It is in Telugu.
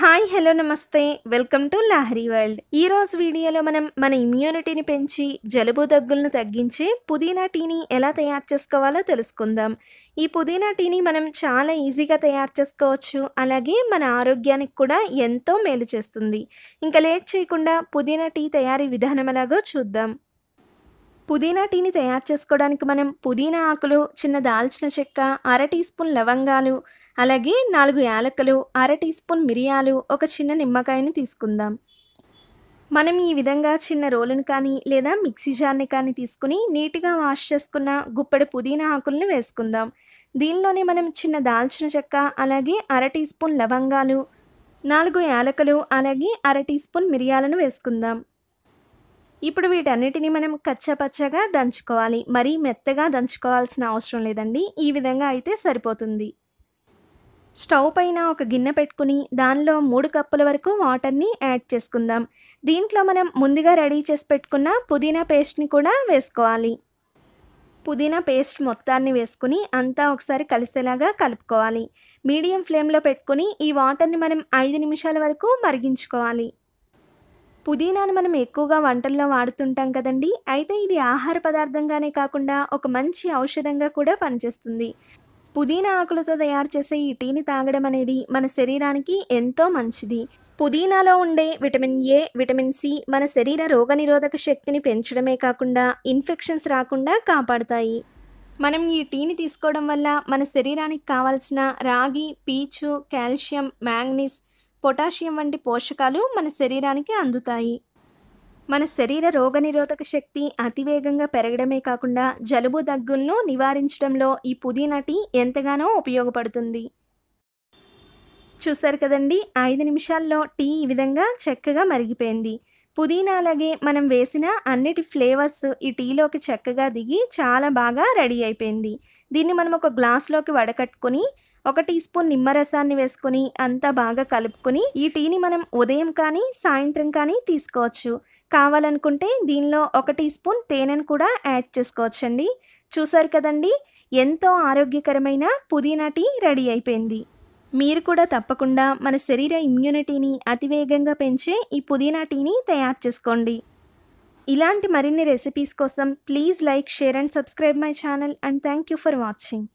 హాయ్ హలో నమస్తే వెల్కమ్ టు లాహరి వరల్డ్ ఈ రోజు వీడియోలో మనం మన ఇమ్యూనిటీని పెంచి జలుబు దగ్గులను తగ్గించి పుదీనా టీని ఎలా తయారు చేసుకోవాలో తెలుసుకుందాం ఈ పుదీనా టీని మనం చాలా ఈజీగా తయారు చేసుకోవచ్చు అలాగే మన ఆరోగ్యానికి కూడా ఎంతో మేలు చేస్తుంది ఇంకా లేట్ చేయకుండా పుదీనా టీ తయారీ విధానం ఎలాగో చూద్దాం పుదీనా టీని తయారు చేసుకోవడానికి మనం పుదీనా ఆకులు చిన్న దాల్చిన చెక్క అర టీ స్పూన్ లవంగాలు అలాగే నాలుగు యాలకులు అర టీ స్పూన్ మిరియాలు ఒక చిన్న నిమ్మకాయని తీసుకుందాం మనం ఈ విధంగా చిన్న రోలును కానీ లేదా మిక్సీ జార్ని కానీ తీసుకుని నీట్గా వాష్ చేసుకున్న గుప్పెడు పుదీనా ఆకులను వేసుకుందాం దీనిలోనే మనం చిన్న దాల్చిన చెక్క అలాగే అర టీ స్పూన్ లవంగాలు నాలుగు యాలకులు అలాగే అర టీ స్పూన్ మిరియాలను వేసుకుందాం ఇప్పుడు వీటన్నిటిని మనం కచ్చాపచ్చగా దంచుకోవాలి మరీ మెత్తగా దంచుకోవాల్సిన అవసరం లేదండి ఈ విధంగా అయితే సరిపోతుంది స్టవ్ పైన ఒక గిన్నె పెట్టుకుని దానిలో మూడు కప్పుల వరకు వాటర్ని యాడ్ చేసుకుందాం దీంట్లో మనం ముందుగా రెడీ చేసి పెట్టుకున్న పుదీనా పేస్ట్ని కూడా వేసుకోవాలి పుదీనా పేస్ట్ మొత్తాన్ని వేసుకుని అంతా ఒకసారి కలిసేలాగా కలుపుకోవాలి మీడియం ఫ్లేమ్లో పెట్టుకుని ఈ వాటర్ని మనం ఐదు నిమిషాల వరకు మరిగించుకోవాలి పుదీనాను మనం ఎక్కువగా వంటల్లో వాడుతుంటాం కదండి అయితే ఇది ఆహార పదార్థంగానే కాకుండా ఒక మంచి ఔషధంగా కూడా పనిచేస్తుంది పుదీనా ఆకులతో తయారు చేసే ఈ టీని తాగడం అనేది మన శరీరానికి ఎంతో మంచిది పుదీనాలో ఉండే విటమిన్ ఏ విటమిన్ సి మన శరీర రోగనిరోధక శక్తిని పెంచడమే కాకుండా ఇన్ఫెక్షన్స్ రాకుండా కాపాడుతాయి మనం ఈ టీని తీసుకోవడం వల్ల మన శరీరానికి కావాల్సిన రాగి పీచు కాల్షియం మ్యాంగనీస్ పొటాషియం వంటి పోషకాలు మన శరీరానికి అందుతాయి మన శరీర రోగనిరోధక శక్తి అతివేగంగా పెరగడమే కాకుండా జలుబు దగ్గులను నివారించడంలో ఈ పుదీనా టీ ఎంతగానో ఉపయోగపడుతుంది చూసారు కదండి ఐదు నిమిషాల్లో టీ ఈ విధంగా చక్కగా మరిగిపోయింది పుదీనా అలాగే మనం వేసిన అన్నిటి ఫ్లేవర్స్ ఈ టీలోకి చక్కగా దిగి చాలా బాగా రెడీ అయిపోయింది దీన్ని మనం ఒక గ్లాస్లోకి వడకట్టుకొని ఒక టీ స్పూన్ నిమ్మరసాన్ని వేసుకొని అంతా బాగా కలుపుకొని ఈ టీని మనం ఉదయం కానీ సాయంత్రం కానీ తీసుకోవచ్చు కావాలనుకుంటే దీనిలో ఒక టీ స్పూన్ తేనెను కూడా యాడ్ చేసుకోవచ్చండి చూసారు కదండి ఎంతో ఆరోగ్యకరమైన పుదీనా టీ రెడీ అయిపోయింది మీరు కూడా తప్పకుండా మన శరీర ఇమ్యూనిటీని అతివేగంగా పెంచే ఈ పుదీనా టీని తయారు చేసుకోండి ఇలాంటి మరిన్ని రెసిపీస్ కోసం please like share and subscribe my channel and thank you for watching